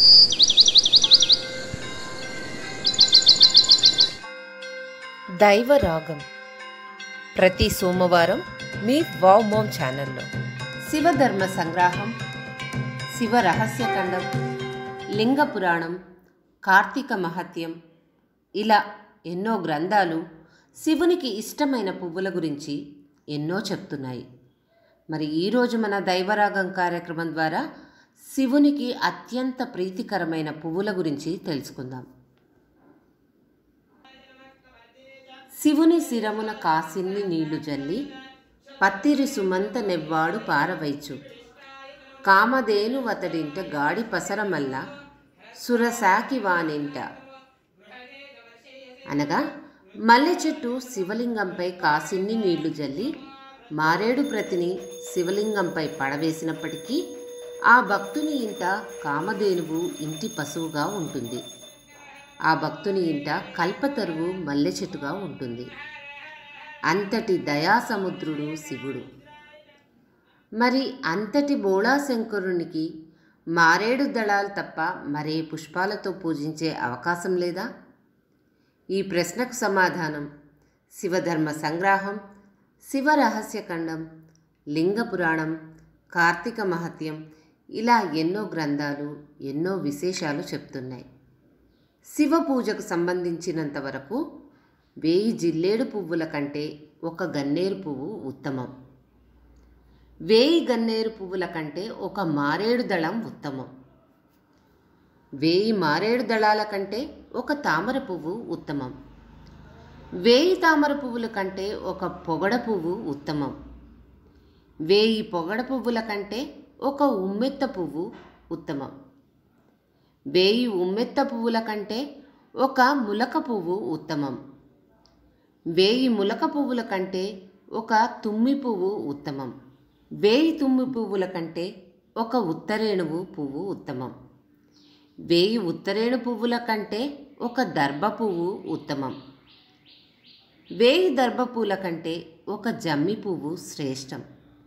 దైవరాగం ప్రతి సోమవారం మీ wow mom ఛానల్లో శివధర్మ సంగ్రహం శివ రహస్యఖండం లింగ పురాణం కార్తీక మహత్యం ఇలా ఎన్నో గ్రంథాలు శివునికి ఇష్టమైన పువ్వుల గురించి ఎన్నో చెప్తున్నాయి మరి ఈరోజు మన దైవరాగం కార్యక్రమం ద్వారా శివునికి అత్యంత ప్రీతికరమైన పువ్వుల గురించి తెలుసుకుందాం శివుని శిరమున కాసిన్ని నీళ్లు జల్లి పత్తిరి సుమంత నెవ్వాడు పారవైచు కామధేను వతడింట గాడి పసరమల్ల సురసాకి వానింట అనగా మల్లె చెట్టు శివలింగంపై కాసిన్ని నీళ్లు జల్లి మారేడు ప్రతిని శివలింగంపై పడవేసినప్పటికీ ఆ భక్తుని ఇంట కామధేనువు ఇంటి పశువుగా ఉంటుంది ఆ భక్తుని ఇంట కల్పతరువు మల్లె చెట్టుగా ఉంటుంది అంతటి దయాసముద్రుడు శివుడు మరి అంతటి బోళాశంకరునికి మారేడు దళాలు తప్ప మరే పుష్పాలతో పూజించే అవకాశం లేదా ఈ ప్రశ్నకు సమాధానం శివధర్మ సంగ్రహం శివరహస్యఖండం లింగ పురాణం కార్తీక మహత్యం ఇలా ఎన్నో గ్రంథాలు ఎన్నో విశేషాలు చెప్తున్నాయి శివ పూజకు సంబంధించినంత వరకు వేయి జిల్లేడు పువ్వుల కంటే ఒక గన్నేరు పువ్వు ఉత్తమం వేయి గన్నేరు పువ్వుల కంటే ఒక మారేడు దళం ఉత్తమం వేయి మారేడు దళాల కంటే ఒక తామర పువ్వు ఉత్తమం వేయి తామర పువ్వుల కంటే ఒక పొగడ పువ్వు ఉత్తమం వేయి పొగడ పువ్వుల కంటే ఒక ఉమ్మెత్త పువ్వు ఉత్తమం వేయి ఉమ్మెత్త పువ్వుల కంటే ఒక ములక పువ్వు ఉత్తమం వేయి ములక పువ్వుల కంటే ఒక తుమ్మి పువ్వు ఉత్తమం వేయి తుమ్మి పువ్వుల కంటే ఒక ఉత్తరేణువు పువ్వు ఉత్తమం వేయి ఉత్తరేణు పువ్వుల కంటే ఒక దర్భ పువ్వు ఉత్తమం వేయి దర్భ పూల కంటే ఒక జమ్మి పువ్వు శ్రేష్టం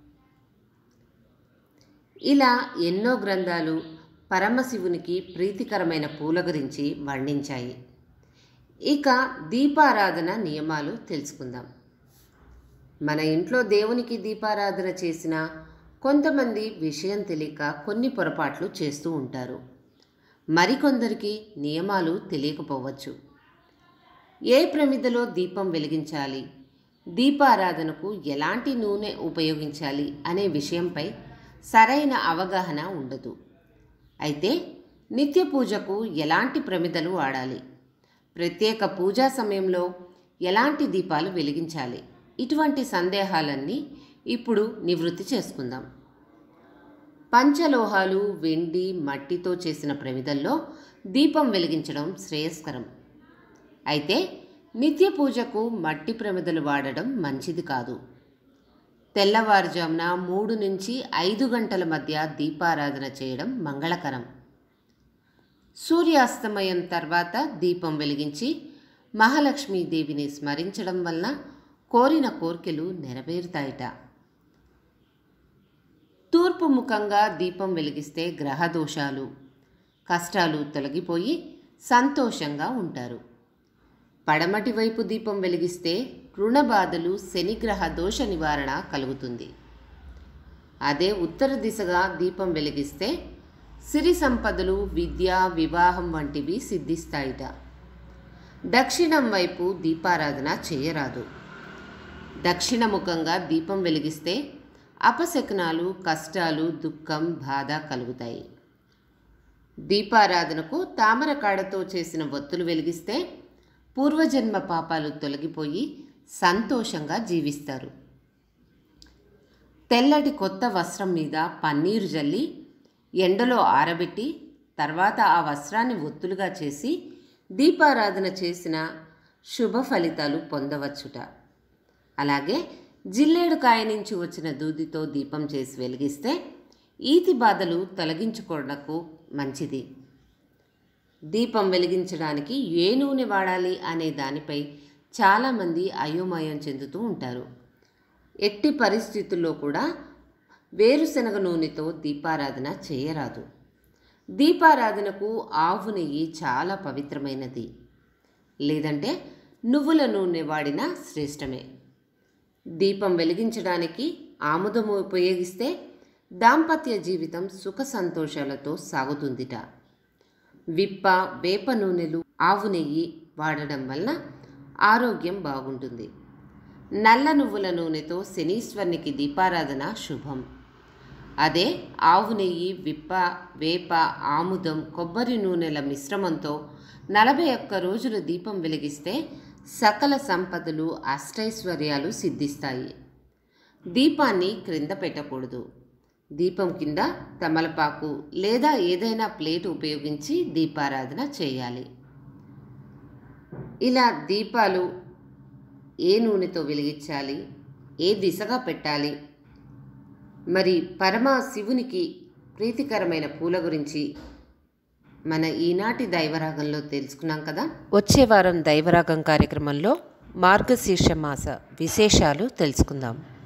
ఇలా ఎన్నో గ్రంథాలు పరమశివునికి ప్రీతికరమైన పూల గురించి వర్ణించాయి ఇక దీపారాధన నియమాలు తెలుసుకుందాం మన ఇంట్లో దేవునికి దీపారాధన చేసిన కొంతమంది విషయం తెలియక కొన్ని పొరపాట్లు చేస్తూ ఉంటారు మరికొందరికి నియమాలు తెలియకపోవచ్చు ఏ ప్రమిదలో దీపం వెలిగించాలి దీపారాధనకు ఎలాంటి నూనె ఉపయోగించాలి అనే విషయంపై సరైన అవగాహన ఉండదు అయితే నిత్య పూజకు ఎలాంటి ప్రమిదలు వాడాలి ప్రత్యేక పూజా సమయంలో ఎలాంటి దీపాలు వెలిగించాలి ఇటువంటి సందేహాలన్నీ ఇప్పుడు నివృత్తి చేసుకుందాం పంచలోహాలు వెండి మట్టితో చేసిన ప్రమిదల్లో దీపం వెలిగించడం శ్రేయస్కరం అయితే నిత్య పూజకు మట్టి ప్రమిదలు వాడడం మంచిది కాదు తెల్లవారుజామున మూడు నుంచి ఐదు గంటల మధ్య దీపారాధన చేయడం మంగళకరం సూర్యాస్తమయం తర్వాత దీపం వెలిగించి మహాలక్ష్మీదేవిని స్మరించడం వలన కోరిన కోర్కెలు నెరవేరుతాయిట తూర్పు ముఖంగా దీపం వెలిగిస్తే గ్రహదోషాలు కష్టాలు తొలగిపోయి సంతోషంగా ఉంటారు పడమటి వైపు దీపం వెలిగిస్తే రుణబాధలు శనిగ్రహ దోష నివారణ కలుగుతుంది అదే ఉత్తర దిశగా దీపం వెలిగిస్తే సిరి సంపదలు విద్య వివాహం వంటివి సిద్ధిస్తాయిట దక్షిణం వైపు దీపారాధన చేయరాదు దక్షిణముఖంగా దీపం వెలిగిస్తే అపశకునాలు కష్టాలు దుఃఖం బాధ కలుగుతాయి దీపారాధనకు తామర కాడతో చేసిన ఒత్తులు వెలిగిస్తే పూర్వజన్మ పాపాలు తొలగిపోయి సంతోషంగా జీవిస్తారు తెల్లటి కొత్త వస్త్రం మీద పన్నీరు జల్లి ఎండలో ఆరబెట్టి తర్వాత ఆ వస్త్రాన్ని ఒత్తులుగా చేసి దీపారాధన చేసిన శుభ ఫలితాలు పొందవచ్చుట అలాగే జిల్లేడు కాయ నుంచి వచ్చిన దూదితో దీపం చేసి వెలిగిస్తే ఈతి బాధలు తొలగించుకోవడకు మంచిది దీపం వెలిగించడానికి ఏ నూనె వాడాలి అనే దానిపై చాలామంది అయోమయం చెందుతూ ఉంటారు ఎట్టి పరిస్థితుల్లో కూడా వేరుశనగ నూనెతో దీపారాధన చేయరాదు దీపారాధనకు ఆవు నెయ్యి చాలా పవిత్రమైనది లేదంటే నువ్వుల నూనె వాడినా శ్రేష్టమే దీపం వెలిగించడానికి ఆముదము ఉపయోగిస్తే దాంపత్య జీవితం సుఖ సంతోషాలతో సాగుతుందిట విప్ప వేప నూనెలు ఆవు నెయ్యి వాడడం వలన ఆరోగ్యం బాగుంటుంది నల్ల నువ్వుల నూనెతో శనీశ్వరునికి దీపారాధన శుభం అదే ఆవు నెయ్యి విప్ప వేప ఆముదం కొబ్బరి నూనెల మిశ్రమంతో నలభై ఒక్క రోజులు దీపం వెలిగిస్తే సకల సంపదలు అష్టైశ్వర్యాలు సిద్ధిస్తాయి దీపాన్ని క్రింద పెట్టకూడదు దీపం కింద తమలపాకు లేదా ఏదైనా ప్లేట్ ఉపయోగించి దీపారాధన చేయాలి ఇలా దీపాలు ఏ నూనెతో వెలిగించాలి ఏ దిశగా పెట్టాలి మరి పరమ శివునికి ప్రీతికరమైన పూల గురించి మన ఈనాటి దైవరాగంలో తెలుసుకున్నాం కదా వచ్చే వారం దైవరాగం కార్యక్రమంలో మార్గశీర్ష మాస విశేషాలు తెలుసుకుందాం